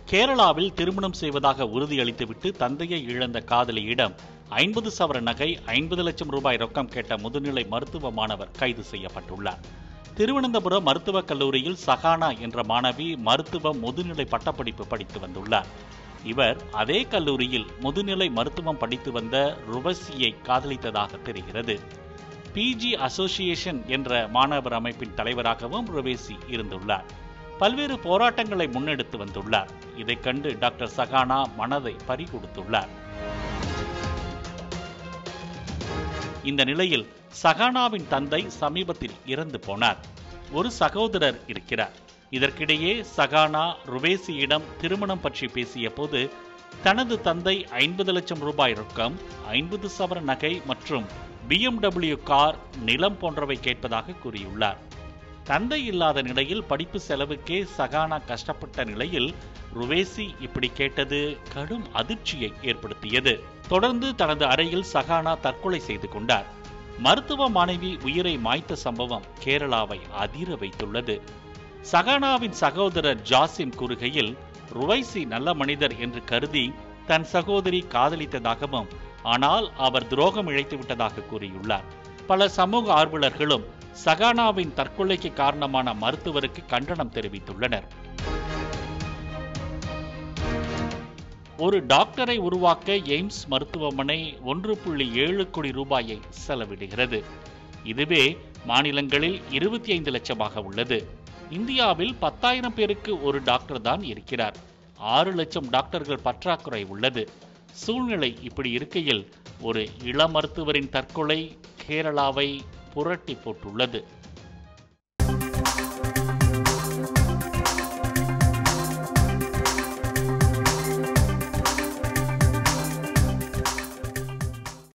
கேரளாவில் திருமணம் செய்வதாக உறுதியளித்துவிட்டு தந்தையை இழந்த காதலியிடம் ஐம்பது சவர நகை ஐம்பது லட்சம் ரூபாய் ரொக்கம் கேட்ட முதுநிலை மருத்துவ மாணவர் கைது செய்யப்பட்டுள்ளார் திருவனந்தபுரம் மருத்துவக் கல்லூரியில் சகானா என்ற மாணவி மருத்துவ முதுநிலை பட்டப்படிப்பு படித்து வந்துள்ளார் இவர் அதே கல்லூரியில் முதுநிலை மருத்துவம் படித்து வந்த ருவசியை காதலித்ததாக தெரிகிறது பிஜி அசோசியேஷன் என்ற மாணவர் அமைப்பின் தலைவராகவும் ருவேசி இருந்துள்ளார் பல்வேறு போராட்டங்களை முன்னெடுத்து வந்துள்ளார் இதைக் கண்டு டாக்டர் சகானா மனதை பறிகொடுத்துள்ளார் இந்த நிலையில் சகானாவின் தந்தை சமீபத்தில் இறந்து போனார் ஒரு சகோதரர் இருக்கிறார் இதற்கிடையே சகானா ருவேசியிடம் திருமணம் பற்றி பேசிய போது தனது தந்தை ஐம்பது லட்சம் ரூபாய் ரொக்கம் ஐம்பது சவர நகை மற்றும் பிஎம்டபிள்யூ கார் நிலம் போன்றவை கேட்பதாக கூறியுள்ளார் தந்தை இல்லாத நிலையில் படிப்பு செலவுக்கே சகானா கஷ்டப்பட்ட நிலையில் ருவேசி இப்படி கேட்டது கடும் அதிர்ச்சியை ஏற்படுத்தியது தொடர்ந்து தனது அறையில் சகானா தற்கொலை செய்து கொண்டார் மருத்துவ மாணவி உயிரை மாய்த்த சம்பவம் கேரளாவை அதிர வைத்துள்ளது சகானாவின் சகோதரர் ஜாசிம் கூறுகையில் ருவைசி நல்ல மனிதர் என்று கருதி தன் சகோதரி காதலித்ததாகவும் ஆனால் அவர் துரோகம் இழைத்து விட்டதாக கூறியுள்ளார் பல சமூக ஆர்வலர்களும் சகானாவின் தற்கொலைக்கு காரணமான மருத்துவருக்கு கண்டனம் தெரிவித்துள்ளனர் ஒரு டாக்டரை உருவாக்க எய்ம்ஸ் மருத்துவமனை ஒன்று புள்ளி ஏழு கோடி ரூபாயை செலவிடுகிறது இதுவே மாநிலங்களில் இருபத்தி ஐந்து லட்சமாக உள்ளது இந்தியாவில் பத்தாயிரம் பேருக்கு ஒரு டாக்டர் தான் இருக்கிறார் ஆறு லட்சம் டாக்டர்கள் பற்றாக்குறை உள்ளது சூழ்நிலை இப்படி இருக்கையில் ஒரு இள மருத்துவரின் தற்கொலை கேரளாவை புரட்டி போட்டுள்ளது